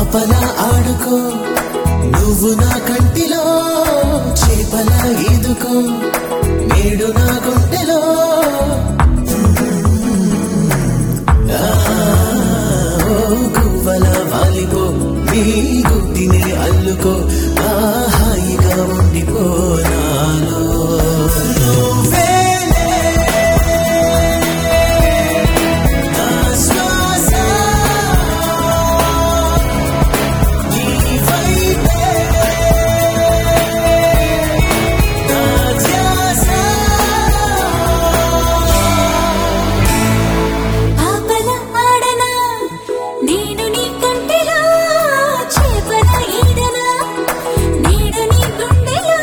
పాపలా ఆడుకో నువ్వు నా కంటిలో చేపలా ఈదుకో నేడు నా గుండెలో ఆ, ఓ గువ్వల వాలిపో నీ గుడ్డినే అల్లుకో ఆ హాయిగా ఉండిపో నాలో నువ్వేలే నా శ్వాస నీ వైపే నా ధ్యాస పాపల ఆడనా నేను నీ కంటిలో చేపల ఈడనా నేడు నీ గుండెలో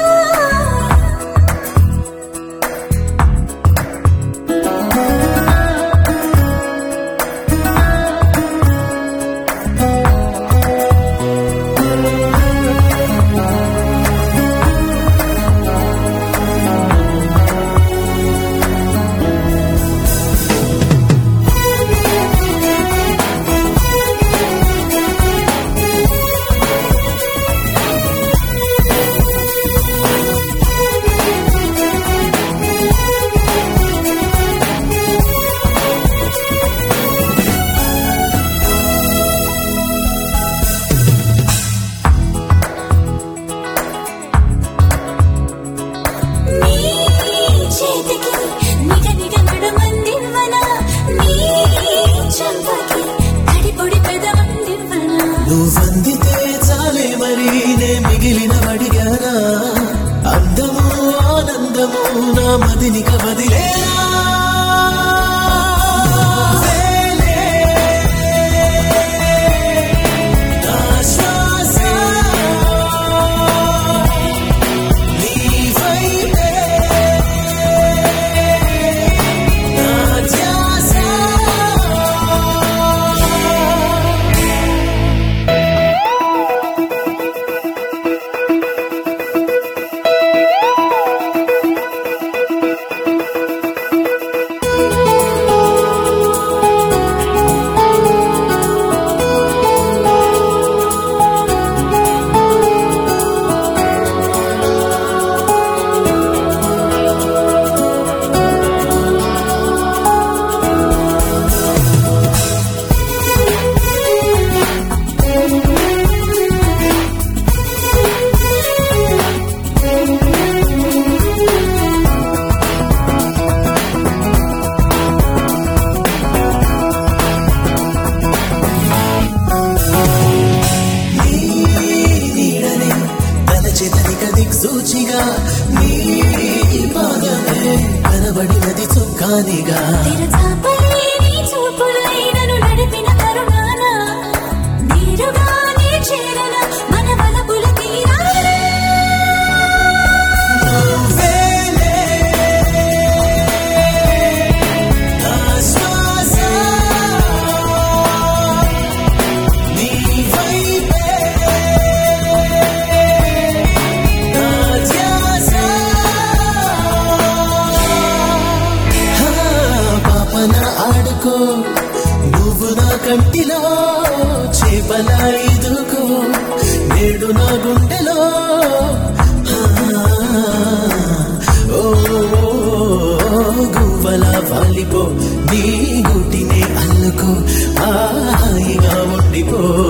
నీ చేతికి నిగ నిగ నడుమందివ్వనా నీ చెంపకి తడి పొడి పెదవందివ్వనా నువ్వందితే చాలే మరి నే మిగిలిన వడిగానా అందము ఆనందము నా మదినిక వదిలేనా వేలే నా శ్వాస నీ వైపే నా ధ్యాస నీ నీడనే తలచెదరిక దిక్సూచిగా నీ పాదమే కనబడినది చుక్కానిగా తెరచాపలే నీ చూపులై నన్ను నడిపిన కరుణాన నీరుగానే చేరన మన వలపుల తీరాన వేలే నా శ్వాస నీ వైపే నా ధ్యాస హా, పాపన ఆడుకో నువ్వు నా కంటిలో చేపల ఇదుకో నేడు నా గుండెలో ఆ, ఓ గువ్వల వాలిపో నీ గుటినే అల్లుకో ఆ హాయిగా ఉండిపో